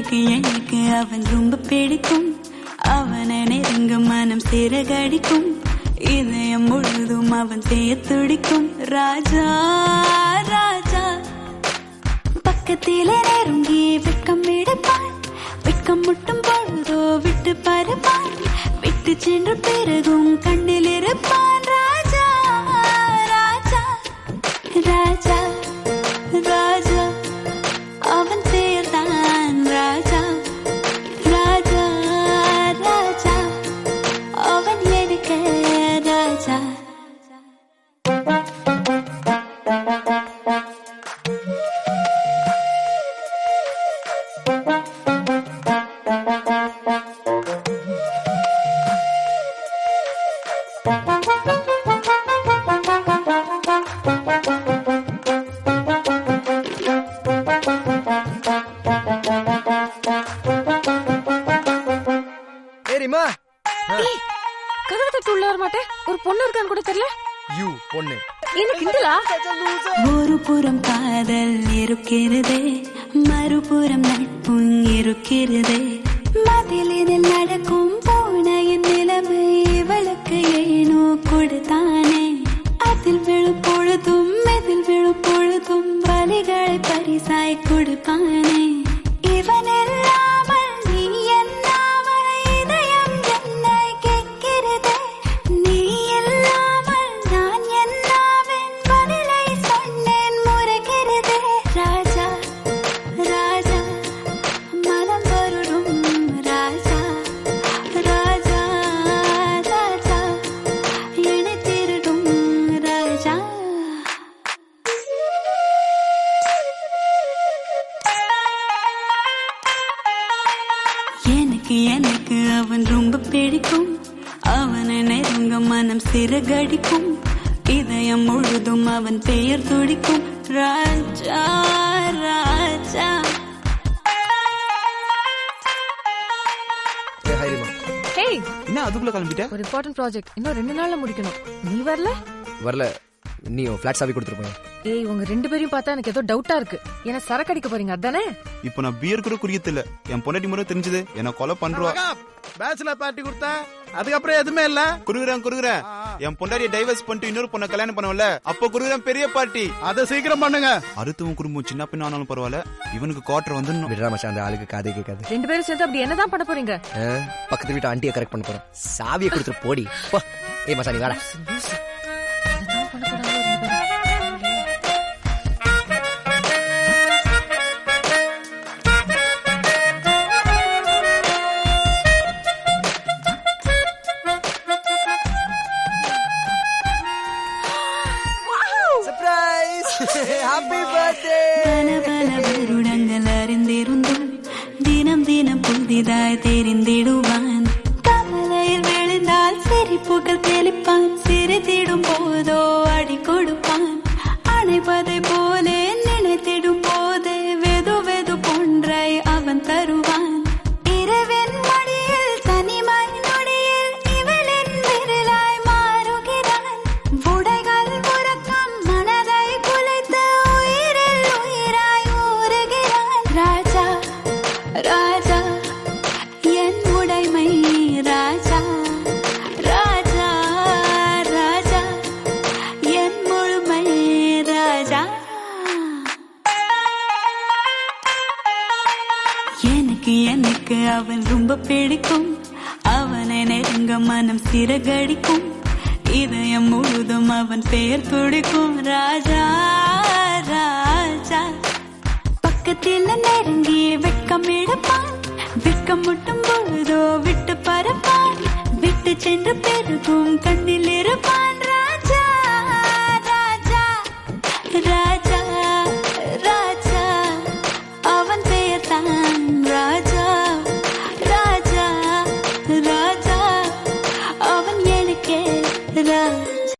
எனக்கு எனக்கு அவன் ரொம்ப பிடிக்கும் அவனை நெருங்க மனம் சிறகடிக்கும் இதயம் முழுதும் அவன் செய்ய துடிக்கும் ராஜா ராஜா பக்கத்திலே நெருங்கி வெட்கம் எடுப்பான் வெட்கம் முட்டும் பொழுதோ விட்டு பருப்பான் விட்டு சென்ற பிறகும் கண்ணில் இருப்பான் ராஜா ராஜா ராஜா ராஜா அவன் பேர்தான் ராஜா ராஜா ராஜா அவன் எனக்கு ராஜா ஏரிமா கதவை தட்டு உள்ள வர மாட்டேன் ஒரு பொண்ணு இருக்கான்னு கூட தெரியல யூ பொண்ணு என்ன கிண்டலா ஒரு புறம் காதல் இருக்கிறதே மறுபுறம் நட்பும் இருக்கிறதே மதிலினில் நடக்கும் பூனையின் நிலைமை இவளுக்கு ஏனோ கொடுத்தானே அதில் விழும் பொழுதும் இதில் விழும் பொழுதும் வலிகளை பரிசாய் கொடுப்பானே இவன் இல்லாமல் நீ என்னாமல் இதயம் என்னை கேட்கிறதே நீ இல்லாமல் நான் என்னாவேன் பதிலை சொன்னேன் முறைகிறதே ராஜா ராஜா மனம் வருடும் ராஜா ராஜா ராஜா என்னை திருடும் ராஜா எனக்கு எனக்கு அவன் ரொம்ப பிடிக்கும் அவனை நெருங்க மனம் சிறகடிக்கும் இதயம் முழுதும் அவன் பெயர் துடிக்கும் ராஜா ராஜா ஏ ஹைரிமா ஹேய் என்ன அதுக்குள்ள கிளம்பிட்ட ஒரு இம்பார்ட்டன்ட் ப்ராஜெக்ட் இன்னும் ரெண்டு நாள்ல முடிக்கணும் நீ வரல வரல நீ ஃபிளாட் சாவி கொடுத்துருப்பேன் ஏய் உங்க ரெண்டு பேரையும் பார்த்தா எனக்கு ஏதோ டவுட்டா இருக்கு ஏன்னா சரக்கு அடிக்க போறீங்க அதானே இப்போ நான் பியர் கூட குடிக்கிறது இல்ல என் பொண்டாட்டி முறை தெரிஞ்சது என்ன கொலை பண்றா பேச்சுலர் பார்ட்டி கொடுத்தா அதுக்கப்புறம் எதுவுமே இல்ல குடுக்குறேன் குடுக்குறேன் என் பொண்டாட்டியை டைவர்ஸ் பண்ணிட்டு இன்னொரு பொண்ணை கல்யாணம் பண்ணவல அப்ப குடுக்குறேன் பெரிய பார்ட்டி அதை சீக்கிரம் பண்ணுங்க அடுத்தவன் குடும்பம் சின்ன பின்ன ஆனாலும் பரவாயில்ல இவனுக்கு குவார்டர் வந்து விடுறா மச்சான் அந்த ஆளுக்கு காதே கேட்காது ரெண்டு பேரும் சேர்ந்து அப்படி என்னதான் பண்ண போறீங்க ஆ, பக்கத்து வீட்டு ஆண்டியை கரெக்ட் பண்ண போறோம் சாவியை கொடுத்துட்டு போடி போ ஏ மச்சான் நீ வாடா என்னதான் பண்ண போறாங்க ரெண்டு பேரும்? சர்ப்ரைஸ் ஹாப்பி பர்த்டே பல பல வருடங்கள் அறிந்திருந்தும் தினம் தினம் புதிதாய் தெரிந்திடுவான் கவலையில் விழுந்தால் சிரிப்புகள் தெளிப்பான் சிரித்திடும் போதோ அடி கொடுப்பான் அணைப்பதை போலே நினைத்திடும் போதே வெது வெது போன்றை அவன் தருவான் இரவின் மடியில் தனிமை நொடியில் இவளின் விரலாய் மாறுகிறான் உடைகள் உறக்கம் மனதை குலைத்து உயிரில் உயிராய் ஊறுகிறான் ராஜா ராஜா என் உடைமை ராஜா ராஜா ராஜா என் முழுமை ராஜா எனக்கு எனக்கு அவன் ரொம்ப பிடிக்கும் அவனை நெருங்க மனம் சிறகடிக்கும் இதயம் முழுதும் அவன் பெயர் துடிக்கும் ராஜா ராஜா பக்கத்தில் நெருங்கி வெட்கம் எடுப்பான் வெட்கம் முட்டும் பொழுதோ விட்டு பறப்பான் விட்டு சென்ற பிறகும் கண்ணில் இருப்பான்